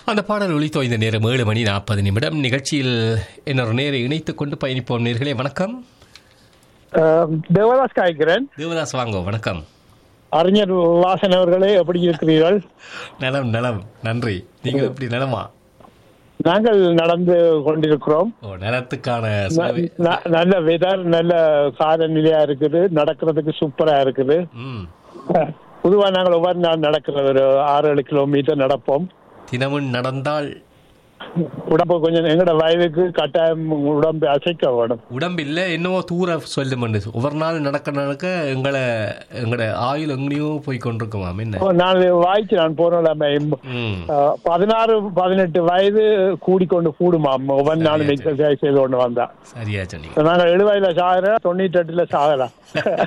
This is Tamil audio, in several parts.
அந்த பாடல் ஒளித்தோ இந்த நேரம் ஏழு மணி நாற்பது நிமிடம் நிகழ்ச்சியில் இன்னொரு நேரை இணைத்துக் கொண்டு பயணிப்போம் நேர்களே வணக்கம் அஹ், தேவதாஸ் காய்க்கிறேன் தேவதாஸ் வாங்கோ வணக்கம் அறிஞர் வாசன் அவர்களே எப்படி இருக்கிறீர்கள் நலம் நலம் நன்றி நீங்கள் எப்படி நலமா நாங்கள் நடந்து கொண்டிருக்கிறோம் ஓ நலத்துக்கான ந- சேவை. ந- நல்ல வெதர் நல்ல காலநிலையா இருக்குது நடக்கிறதுக்கு சூப்பரா இருக்குது ம் பொதுவா நாங்கள் ஒவ்வொரு நாள் நடக்கிற ஒரு ஆறு ஏழு கிலோமீட்டர் நடப்போம் தினமும் நடந்தால் உடம்பு கொஞ்சம் எங்களோட வயதுக்கு கட்டாயம் உடம்பு அசைக்க வேணும் உடம்பில்ல என்னவோ தூர சொல்லும் ஒவ்வொரு நாள் நடக்க நடக்க எங்களை எங்களோட ஆயுள் எங்கேயோ போய் கொண்டிருக்குமாம் என்ன நான் வாய்க்கு நான் போன ம் பதினாறு பதினெட்டு வயது கூடிக்கொண்டு கூடுமாம் ஒவ்வொரு நாளும் சரியா, எக்ஸசைஸ் செய்து கொண்டு வந்தா சரியா சொன்னீங்க நாங்கள் எழுபதுல சாகிறோம் தொண்ணூற்றி எட்டுல சாகலாம்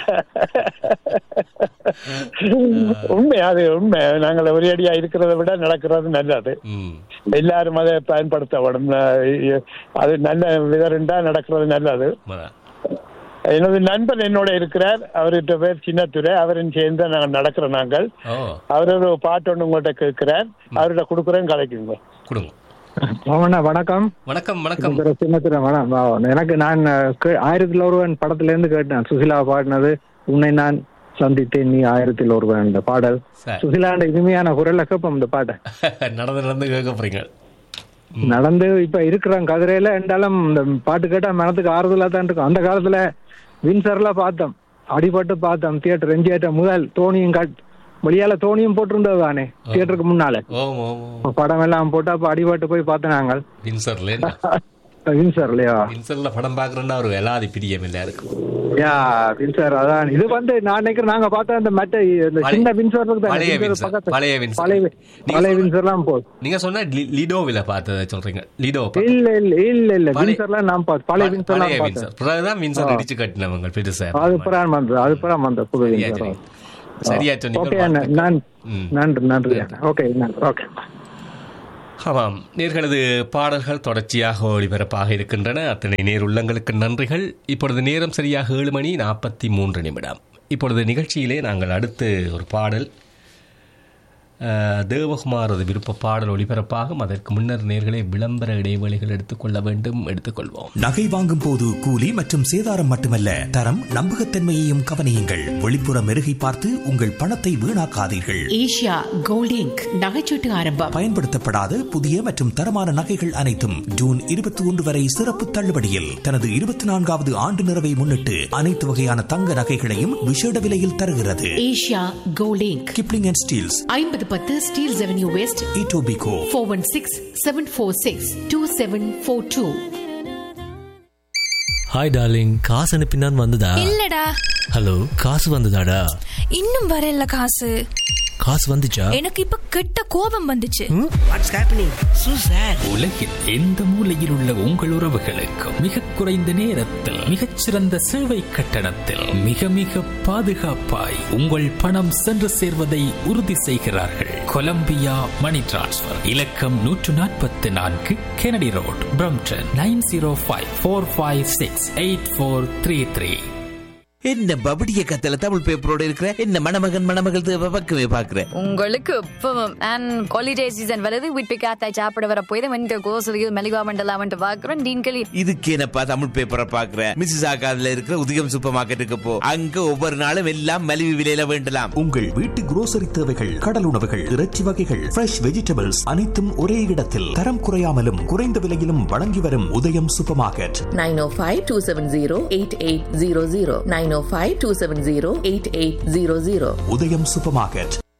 உண்மை அது உண்மை நாங்கள் ஒரேடியா இருக்கிறத விட நடக்கிறது நல்லது ம் எல்லாரும் அதை பயன்படுத்த வேணும் அஹ் அது நல்ல விதருண்டா நடக்கிறது நல்லது உண்மைதான். எனது நண்பன் என்னோட இருக்கிறார் அவர்கிட்ட பேர் சின்னத்துறை அவரும் சேர்ந்து நாங்கள் நடக்கிறோம் நாங்கள் ஓ அவர் ஒரு பாட்டு ஒன்று உங்கள்கிட்ட கேட்கிறார் அவர்கிட்ட கொடுக்குறேன் கலைக்குங்க கொடுங்க பவனா வணக்கம் வணக்கம் வணக்கம் திரு சின்னத்திர வணக்கம் எனக்கு நான் அஹ், கே- ஆயிரத்தில் ஒருவன் படத்துல இருந்து கேட்டேன் சுசிலா பாடினது உன்னை நான் சந்தித்தேன் நீ ஆயிரத்தில் ஒருவன் இந்த பாடல் சார் சுசிலாண்ட இனிமையான குரல்ல கேட்போம் இந்த பாட்டை நடந்து நடந்து கேட்க போறீங்க நடந்து இப்ப இருக்கிறான் கதிரையில என்றாலும் இந்த பாட்டு கேட்டா மனத்துக்கு ஆறுதலா தான் இருக்கும் அந்த காலத்துல வின்சர்ல பார்த்தோம் அடிபட்டு பார்த்தோம் தியேட்டர் எம்ஜிஆர் முதல் தோணியும் காட் வெளியால தோணியும் போட்டிருந்தது தானே தியேட்டருக்கு முன்னால ஓம் ஓம் ஓம் படம் எல்லாம் போட்டு அப்ப அடிபட்டு போய் பார்த்தோம் நாங்கள் வின்சர்ல வின்சர் இல்லையா வின்சர்ல படம் பாக்குறேன்னா ஒரு எல்லாதி பிரியம் இல்ல இருக்கும் யா வின்சர் அதான் இது வந்து நான் நினைக்கிறேன் நாங்க பார்த்த அந்த மற்ற இந்த பழைய- சின்ன வின்சர் இருக்கு தானே, பழைய வின்சர் வின்சர், பக்கத்துல. பழைய வின்சர். பழைய நீங்க பழைய சொன்ன- வின்சர்லாம் போதும் நீங்க சொன்ன லி- லிடோவில பார்த்தத சொல்றீங்க லிடோ பா- இல்ல இல்ல இல்ல இல்ல பழைய- வின்சர்லாம் நான் பார்த்து பழைய பழைய வின்சர்லாம் பழைய பார்த்தேன் வின்சர் பிறகுதான் வின்சர் இடிச்சு கட்டினவங்க பெருசா அது புறம் வந்தது அது புறம் வந்த புது சரியா வின்சர் சொன்னீங்க. சரியா சொன்னீங்க ஓகே அண்ணா வாழ்த்துக்கள். நான் ம். நன்றி நன்றி ஓகே நன்றி ஓகே ஆமாம் நேர்களது பாடல்கள் தொடர்ச்சியாக ஒளிபரப்பாக இருக்கின்றன அத்தனை நேர் உள்ளங்களுக்கு நன்றிகள் இப்பொழுது நேரம் சரியாக ஏழு மணி நாற்பத்தி மூன்று நிமிடம் இப்பொழுது நிகழ்ச்சியிலே நாங்கள் அடுத்து ஒரு பாடல் அஹ், தேவகுமாரது விருப்ப பாடல் ஒளிபரப்பாகும் அதற்கு முன்னர் நேர்களை விளம்பர இடைவெளிகள் எடுத்துக்கொள்ள வேண்டும் எடுத்துக்கொள்வோம் நகை வாங்கும் போது கூலி மற்றும் சேதாரம் மட்டுமல்ல தரம் நம்பகத்தன்மையையும் கவனியுங்கள் வெளிப்புற மெருகை பார்த்து உங்கள் பணத்தை வீணாக்காதீர்கள் ஏஷியா கோல்ட் இங்க் நகைச்சீட்டு ஆரம்பம் பயன்படுத்தப்படாத புதிய மற்றும் தரமான நகைகள் அனைத்தும் ஜூன் இருபத்தி ஒன்று வரை சிறப்பு தள்ளுபடியில் தனது இருபத்தி நான்காவது ஆண்டு நிறைவை முன்னிட்டு அனைத்து வகையான தங்க நகைகளையும் விசேட விலையில் தருகிறது Asia gold inc Kipling and Steeles ஐம்பது பத்து Steeles avenue west Etobicoke four one six seven four six two seven four two hi darling காசு அனுப்பினான் வந்ததா இல்லடா ஹலோ காசு வந்ததாடா இன்னும் வரல காசு காசு வந்துச்சா எனக்கு இப்ப கெட்ட கோபம் வந்துச்சு உலகில் எந்த மூலையில் உள்ள உங்கள் உறவுகளுக்கு மிக குறைந்த நேரத்தில் மிகச்சிறந்த சேவை கட்டணத்தில் மிக மிக பாதுகாப்பாய் உங்கள் பணம் சென்று சேர்வதை உறுதி செய்கிறார்கள் கொலம்பியா மணி டிரான்ஸ்ஃபர் இலக்கம் நூற்று நாற்பத்தி நான்கு Kennedy road Brampton nine zero five four five six eight four three three என்ன பபடிய கத்தல தமிழ் பேப்பரோட இருக்கிற என்ன மணமகன் மணமகள் தேவை பக்கமே பாக்குற உங்களுக்கு இப்பவும் அண்ட் ஹாலிடே சீசன் வருது வீட்டு காத்தாய் சாப்பிட வர போய் வந்து கோசலியில் மெலிகா மண்டலாம் வந்து பாக்குறோம் டீன்களி இதுக்கு என்னப்பா தமிழ் பேப்பரை பாக்குற மிஸ்ஸஸ் ஆகாதுல இருக்கிற உதயம் சூப்பர் மார்க்கெட்டுக்கு போ அங்க ஒவ்வொரு நாளும் எல்லாம் மலிவு விலையில வேண்டலாம் உங்கள் வீட்டு குரோசரி தேவைகள் கடல் உணவுகள் இறைச்சி வகைகள் ஃப்ரெஷ் வெஜிடபிள்ஸ் அனைத்தும் ஒரே இடத்தில் தரம் குறையாமலும் குறைந்த விலையிலும் வழங்கி வரும் Udayam super market nine oh five two seven zero eight eight zero zero nine oh five two seven zero eight eight zero zero Udayam super market